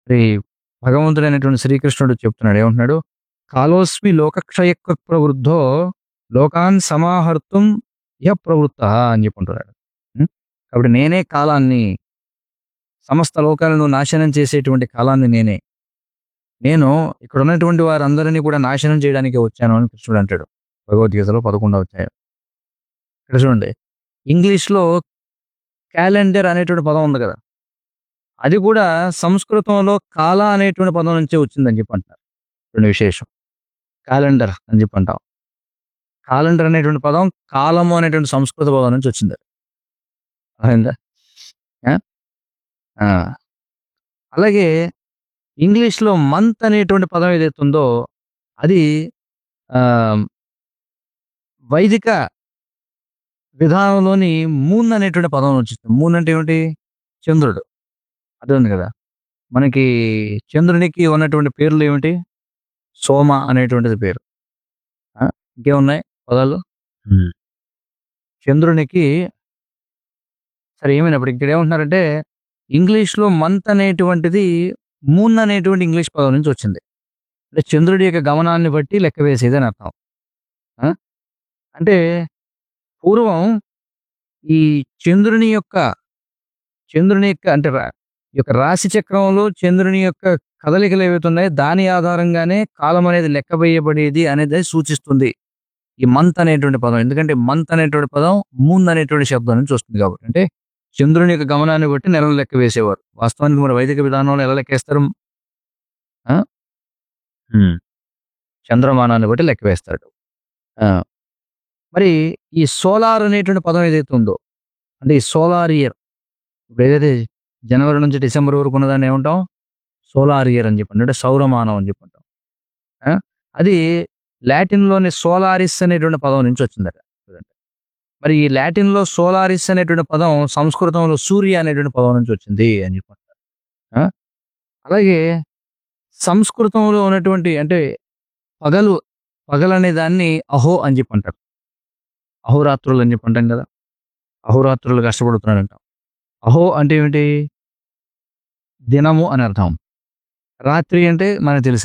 మరి భగవంతుడైనటువంటి శ్రీకృష్ణుడు చెప్తున్నాడు ఏమంటున్నాడు కాలోస్మి లోకక్షయక్వ ప్రవృద్ధో లోకాన్ సమాహర్తం ఇహ ప్రవృత్త అని చెప్పుకుంటున్నాడు ఉం? కాబట్టి నేనే కాలాన్ని సమస్త లోకాలను నాశనం చేసేటువంటి కాలాన్ని నేనే నేను ఇక్కడ ఉన్నటువంటి వారందరినీ కూడా నాశనం చేయడానికి వచ్చాను అని కృష్ణుడు అంటాడు భగవద్గీతలో పదకొండవ అధ్యాయం ఇక్కడ చూడండి ఇంగ్లీష్లో క్యాలెండర్ అనేటువంటి పదం ఉంది కదా అది కూడా సంస్కృతంలో కాల అనేటువంటి పదం నుంచే వచ్చిందని చెప్పి అంటారు రెండు విశేషం క్యాలెండర్ అని చెప్పి అంటాం కాలెండర్ అనేటువంటి పదం కాలము అనేటువంటి సంస్కృత పదం నుంచి వచ్చింది అయిందా ఆ? ఆ. అలాగే ఇంగ్లీష్లో మంత్ అనేటువంటి పదం ఏదైతే ఉందో అది ఆ, వైదిక విధానంలోని మూన్ అనేటువంటి పదం వచ్చింది మూన్ అంటే ఏమిటి చంద్రుడు అదే ఉంది కదా మనకి చంద్రునికి ఉన్నటువంటి పేర్లు ఏమిటి సోమ అనేటువంటిది పేరు ఆ? ఇంకేమున్నాయి పదాలు చంద్రునికి సరే ఏమైనప్పుడు ఇక్కడ ఏమంటున్నారంటే ఇంగ్లీష్లో మంత్ అనేటువంటిది మూన్ అనేటువంటి ఇంగ్లీష్ పదం నుంచి వచ్చింది అంటే చంద్రుడి యొక్క గమనాన్ని బట్టి లెక్క వేసేది అని అర్థం ఆ? అంటే పూర్వం ఈ చంద్రుని యొక్క చంద్రుని యొక్క అంటే రా- ఈ యొక్క రాశి చక్రంలో చంద్రుని యొక్క కదలికలు ఏవైతే ఉన్నాయో దాని ఆధారంగానే కాలం అనేది లెక్క వేయబడేది అనేది సూచిస్తుంది ఈ మంత్ అనేటువంటి పదం ఎందుకంటే మంత్ అనేటువంటి పదం మూన్ అనేటువంటి శబ్దం నుంచి వస్తుంది కాబట్టి అంటే చంద్రుని యొక్క గమనాన్ని బట్టి నెలలు లెక్క వేసేవారు వాస్తవానికి మన వైదిక విధానంలో ఎలా లెక్కేస్తారు ఆ? చంద్రమానాన్ని బట్టి లెక్క వేస్తాడు ఆ. మరి ఈ సోలార్ అనేటువంటి పదం ఏదైతే ఉందో అంటే ఈ సోలార్ ఇయర్ ఇప్పుడు ఏదైతే జనవరి నుంచి డిసెంబర్ వరకు ఉన్నదాన్ని ఏమంటాం సోలార్ ఇయర్ అని చెప్పండి అంటే సౌరమానం అని చెప్పంటాం ఆ? అది లాటిన్లోని సోలారిస్ అనేటువంటి పదం నుంచి వచ్చిందట చూడండి మరి ఈ లాటిన్లో సోలారిస్ అనేటువంటి పదం సంస్కృతంలో సూర్య అనేటువంటి పదం నుంచి వచ్చింది అని చెప్పంటారు ఆ? అలాగే సంస్కృతంలో ఉన్నటువంటి అంటే పగలు పగలు అనే దాన్ని అహో అని చెప్పి అంటారు అహోరాత్రులు అని చెప్పి అంటాం కదా అహోరాత్రులు కష్టపడుతున్నాడు అంటాం అహో అంటే ఏమిటి దినము అని అర్థం రాత్రి అంటే మనకు తెలుసు